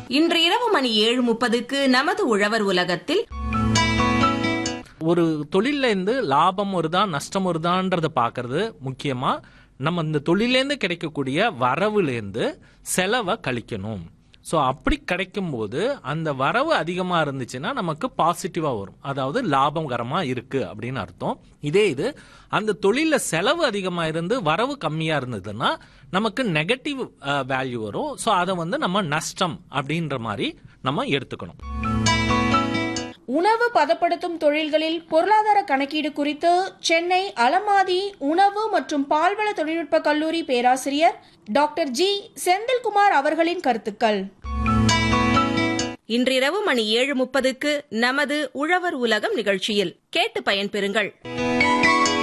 இன்று இரவு மணி ஏழு முப்பதுக்கு நமது உழவர் உலகத்தில் ஒரு தொழில்ல இருந்து லாபம் வருதா நஷ்டம் வருதான்றத பாக்குறது முக்கியமா நம்ம இந்த தொழிலேருந்து கிடைக்கக்கூடிய வரவுலேருந்து செலவை கழிக்கணும் ஸோ அப்படி கிடைக்கும் போது அந்த வரவு அதிகமா இருந்துச்சுன்னா நமக்கு பாசிட்டிவா வரும் அதாவது லாபகரமா இருக்கு அப்படின்னு அர்த்தம் இதே இது அந்த தொழில செலவு அதிகமா இருந்து வரவு கம்மியா இருந்ததுன்னா நமக்கு நெகட்டிவ் வேல்யூ வரும் ஸோ அதை வந்து நம்ம நஷ்டம் அப்படின்ற மாதிரி நம்ம எடுத்துக்கணும் உணவு பதப்படுத்தும் தொழில்களில் பொருளாதார கணக்கீடு குறித்து சென்னை அலமாதி உணவு மற்றும் பால்வள தொழில்நுட்ப கல்லூரி பேராசிரியர் டாக்டர் ஜி செந்தில்குமார் அவர்களின் கருத்துக்கள் இன்றிரவு மணி ஏழு முப்பதுக்கு நமது உழவர் உலகம் நிகழ்ச்சியில் கேட்டு பயன்பெறுங்கள்